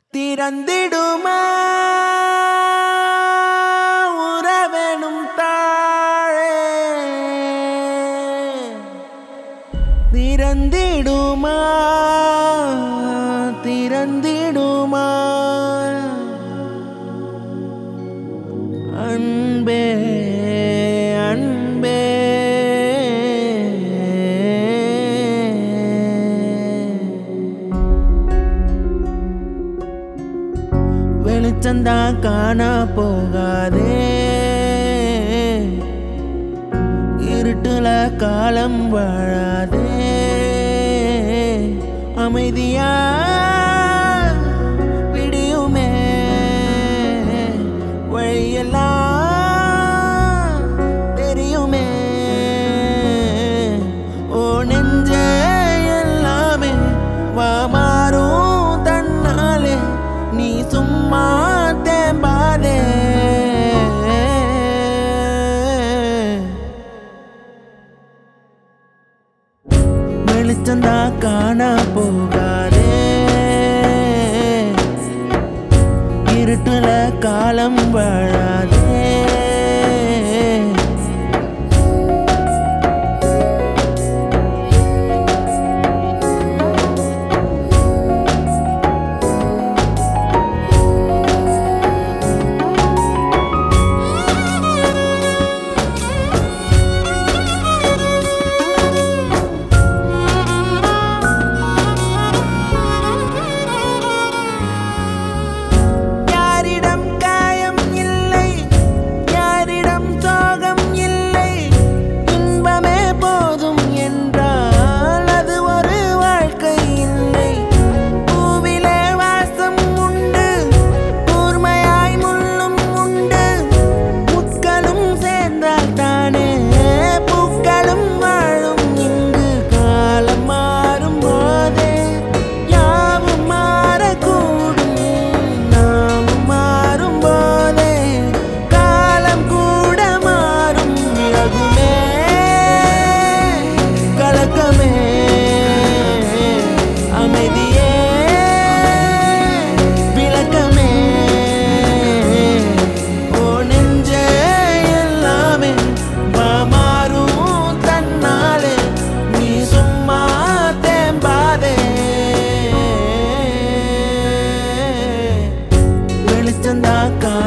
திறந்திடுமா உறவெனும் தாழே திறந்திடுமா திறந்திடுமா அன்பே அன்பே வெளிச்சந்தா காண போகாதே இருட்டுல காலம் வாழாதே அமைதியா விடியுமே வழியெல்லாம் தெரியுமே ஓ நெஞ்ச எல்லாமே வா மாறும் தன்னாலே நீ சும்மா தேம்பாதே வெளிச்சந்தா காண போகாதே இருட்டுல காலம் வாழாதே யாரிடம் காயம் இல்லை யாரிடம் சோகம் இல்லை இன்பமே போதும் என்றால் அது ஒரு வாழ்க்கை இல்லை பூவிலே வாசம் உண்டு கூர்மையாய் முள்ளும் உண்டு முட்களும் சேர்ந்தால் தானே பூக்களும் வாழும் இங்கு காலம் மாறும் போதே யாவும் மாறக்கூடும் நாமும் மாறும் போதே காலம் கூட மாறும் விலகுமே கலக்கமே அமைதியே விளக்கமே ஓ நெஞ்ச எல்லாமே வா மாறும் தன்னாலே நீ சும்மா தேம்பாதே வெளிச்சந்தா கா